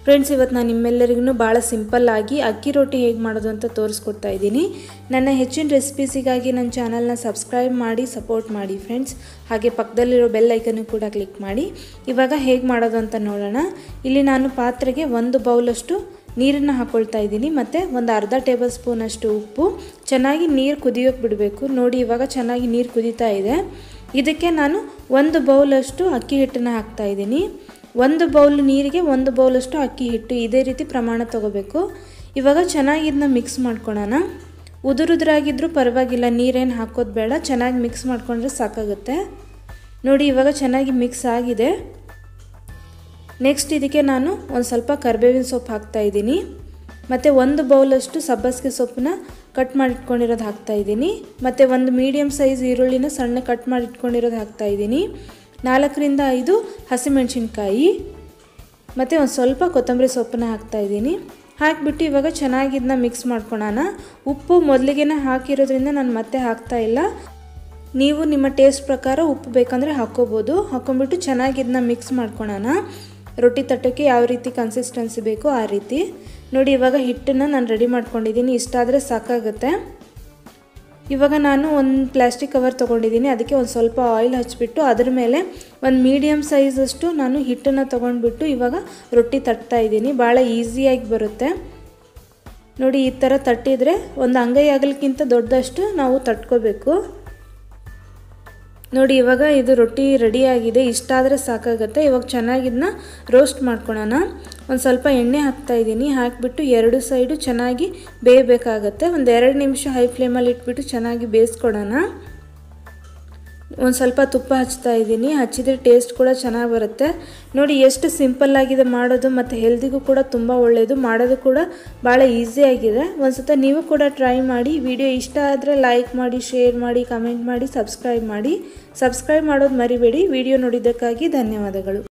friends ಇವತ್ತು ನಾನು ನಿಮ್ಮೆಲ್ಲರಿಗೂ ಭಾಳ ಸಿಂಪಲ್ಲಾಗಿ ಅಕ್ಕಿ ರೊಟ್ಟಿ ಹೇಗೆ ಮಾಡೋದು ಅಂತ ತೋರಿಸ್ಕೊಡ್ತಾ ಇದ್ದೀನಿ ನನ್ನ ಹೆಚ್ಚಿನ ರೆಸಿಪೀಸಿಗಾಗಿ ನನ್ನ ಚಾನಲ್ನ ಸಬ್ಸ್ಕ್ರೈಬ್ ಮಾಡಿ ಸಪೋರ್ಟ್ ಮಾಡಿ ಫ್ರೆಂಡ್ಸ್ ಹಾಗೆ ಪಕ್ಕದಲ್ಲಿರೋ ಬೆಲ್ ಐಕನ್ನು ಕೂಡ ಕ್ಲಿಕ್ ಮಾಡಿ ಇವಾಗ ಹೇಗೆ ಮಾಡೋದು ಅಂತ ನೋಡೋಣ ಇಲ್ಲಿ ನಾನು ಪಾತ್ರೆಗೆ ಒಂದು ಬೌಲಷ್ಟು ನೀರನ್ನು ಹಾಕ್ಕೊಳ್ತಾ ಇದ್ದೀನಿ ಮತ್ತು ಒಂದು ಅರ್ಧ ಟೇಬಲ್ ಸ್ಪೂನಷ್ಟು ಉಪ್ಪು ಚೆನ್ನಾಗಿ ನೀರು ಕುದಿಯೋಕೆ ಬಿಡಬೇಕು ನೋಡಿ ಇವಾಗ ಚೆನ್ನಾಗಿ ನೀರು ಕುದೀತಾ ಇದೆ ಇದಕ್ಕೆ ನಾನು ಒಂದು ಬೌಲಷ್ಟು ಅಕ್ಕಿ ಹಿಟ್ಟನ್ನು ಹಾಕ್ತಾ ಇದ್ದೀನಿ ಒಂದು ಬೌಲ್ ನೀರಿಗೆ ಒಂದು ಬೌಲಷ್ಟು ಅಕ್ಕಿ ಹಿಟ್ಟು ಇದೇ ರೀತಿ ಪ್ರಮಾಣ ತಗೋಬೇಕು ಇವಾಗ ಚೆನ್ನಾಗಿ ಇದನ್ನ ಮಿಕ್ಸ್ ಮಾಡ್ಕೊಳೋಣ ಉದುರುದ್ರಾಗಿದ್ದರೂ ಪರವಾಗಿಲ್ಲ ನೀರೇನು ಹಾಕೋದು ಬೇಡ ಚೆನ್ನಾಗಿ ಮಿಕ್ಸ್ ಮಾಡ್ಕೊಂಡ್ರೆ ಸಾಕಾಗುತ್ತೆ ನೋಡಿ ಇವಾಗ ಚೆನ್ನಾಗಿ ಮಿಕ್ಸ್ ಆಗಿದೆ ನೆಕ್ಸ್ಟ್ ಇದಕ್ಕೆ ನಾನು ಒಂದು ಸ್ವಲ್ಪ ಕರಿಬೇವಿನ ಸೊಪ್ಪು ಹಾಕ್ತಾ ಇದ್ದೀನಿ ಮತ್ತು ಒಂದು ಬೌಲಷ್ಟು ಸಬ್ಬಸಿಗೆ ಸೊಪ್ಪನ್ನ ಕಟ್ ಮಾಡಿಟ್ಕೊಂಡಿರೋದು ಹಾಕ್ತಾ ಇದ್ದೀನಿ ಮತ್ತು ಒಂದು ಮೀಡಿಯಮ್ ಸೈಜ್ ಈರುಳ್ಳಿನ ಸಣ್ಣ ಕಟ್ ಮಾಡಿಟ್ಕೊಂಡಿರೋದು ಹಾಕ್ತಾ ಇದ್ದೀನಿ ನಾಲ್ಕರಿಂದ ಐದು ಹಸಿಮೆಣಸಿನ್ಕಾಯಿ ಮತ್ತು ಒಂದು ಸ್ವಲ್ಪ ಕೊತ್ತಂಬರಿ ಸೊಪ್ಪನ್ನ ಹಾಕ್ತಾ ಇದ್ದೀನಿ ಹಾಕಿಬಿಟ್ಟು ಇವಾಗ ಚೆನ್ನಾಗಿ ಇದನ್ನ ಮಿಕ್ಸ್ ಮಾಡ್ಕೊಳೋಣ ಉಪ್ಪು ಮೊದಲಿಗೆ ಹಾಕಿರೋದ್ರಿಂದ ನಾನು ಮತ್ತೆ ಹಾಕ್ತಾ ಇಲ್ಲ ನೀವು ನಿಮ್ಮ ಟೇಸ್ಟ್ ಪ್ರಕಾರ ಉಪ್ಪು ಬೇಕಂದರೆ ಹಾಕ್ಕೋಬೋದು ಹಾಕ್ಕೊಂಬಿಟ್ಟು ಚೆನ್ನಾಗಿ ಇದನ್ನ ಮಿಕ್ಸ್ ಮಾಡ್ಕೊಳೋಣ ರೊಟ್ಟಿ ತಟ್ಟೋಕ್ಕೆ ಯಾವ ರೀತಿ ಕನ್ಸಿಸ್ಟೆನ್ಸಿ ಬೇಕೋ ಆ ರೀತಿ ನೋಡಿ ಇವಾಗ ಹಿಟ್ಟನ್ನು ನಾನು ರೆಡಿ ಮಾಡ್ಕೊಂಡಿದ್ದೀನಿ ಇಷ್ಟಾದರೆ ಸಾಕಾಗುತ್ತೆ ಇವಾಗ ನಾನು ಒಂದು ಪ್ಲಾಸ್ಟಿಕ್ ಕವರ್ ತೊಗೊಂಡಿದ್ದೀನಿ ಅದಕ್ಕೆ ಒಂದು ಸ್ವಲ್ಪ ಆಯಿಲ್ ಹಚ್ಬಿಟ್ಟು ಅದ್ರ ಮೇಲೆ ಒಂದು ಮೀಡಿಯಮ್ ಸೈಜಷ್ಟು ನಾನು ಹಿಟ್ಟನ್ನು ತೊಗೊಂಡ್ಬಿಟ್ಟು ಇವಾಗ ರೊಟ್ಟಿ ತಟ್ತಾ ಇದ್ದೀನಿ ಭಾಳ ಈಸಿಯಾಗಿ ಬರುತ್ತೆ ನೋಡಿ ಈ ಥರ ತಟ್ಟಿದರೆ ಒಂದು ಅಂಗೈ ಆಗಲಿಕ್ಕಿಂತ ದೊಡ್ಡದಷ್ಟು ನಾವು ತಟ್ಕೋಬೇಕು ನೋಡಿ ಇವಾಗ ಇದು ರೊಟ್ಟಿ ರೆಡಿಯಾಗಿದೆ ಇಷ್ಟಾದರೆ ಸಾಕಾಗುತ್ತೆ ಇವಾಗ ಚೆನ್ನಾಗಿದನ್ನ ರೋಸ್ಟ್ ಮಾಡ್ಕೊಳೋಣ ಒಂದು ಸ್ವಲ್ಪ ಎಣ್ಣೆ ಹಾಕ್ತಾ ಇದ್ದೀನಿ ಹಾಕಿಬಿಟ್ಟು ಎರಡು ಸೈಡು ಚೆನ್ನಾಗಿ ಬೇಯಬೇಕಾಗತ್ತೆ ಒಂದು ಎರಡು ನಿಮಿಷ ಹೈ ಫ್ಲೇಮಲ್ಲಿ ಇಟ್ಬಿಟ್ಟು ಚೆನ್ನಾಗಿ ಬೇಯಿಸ್ಕೊಡೋಣ ಒಂದು ಸ್ವಲ್ಪ ತುಪ್ಪ ಹಚ್ತಾ ಇದ್ದೀನಿ ಹಚ್ಚಿದ್ರೆ ಟೇಸ್ಟ್ ಕೂಡ ಚೆನ್ನಾಗಿ ಬರುತ್ತೆ ನೋಡಿ ಎಷ್ಟು ಸಿಂಪಲ್ಲಾಗಿದೆ ಮಾಡೋದು ಮತ್ತು ಹೆಲ್ದಿಗೂ ಕೂಡ ತುಂಬ ಒಳ್ಳೆಯದು ಮಾಡೋದು ಕೂಡ ಭಾಳ ಈಸಿಯಾಗಿದೆ ಒಂದು ಸತ ನೀವು ಕೂಡ ಟ್ರೈ ಮಾಡಿ ವಿಡಿಯೋ ಇಷ್ಟ ಆದರೆ ಲೈಕ್ ಮಾಡಿ ಶೇರ್ ಮಾಡಿ ಕಮೆಂಟ್ ಮಾಡಿ ಸಬ್ಸ್ಕ್ರೈಬ್ ಮಾಡಿ ಸಬ್ಸ್ಕ್ರೈಬ್ ಮಾಡೋದು ಮರಿಬೇಡಿ ವಿಡಿಯೋ ನೋಡಿದ್ದಕ್ಕಾಗಿ ಧನ್ಯವಾದಗಳು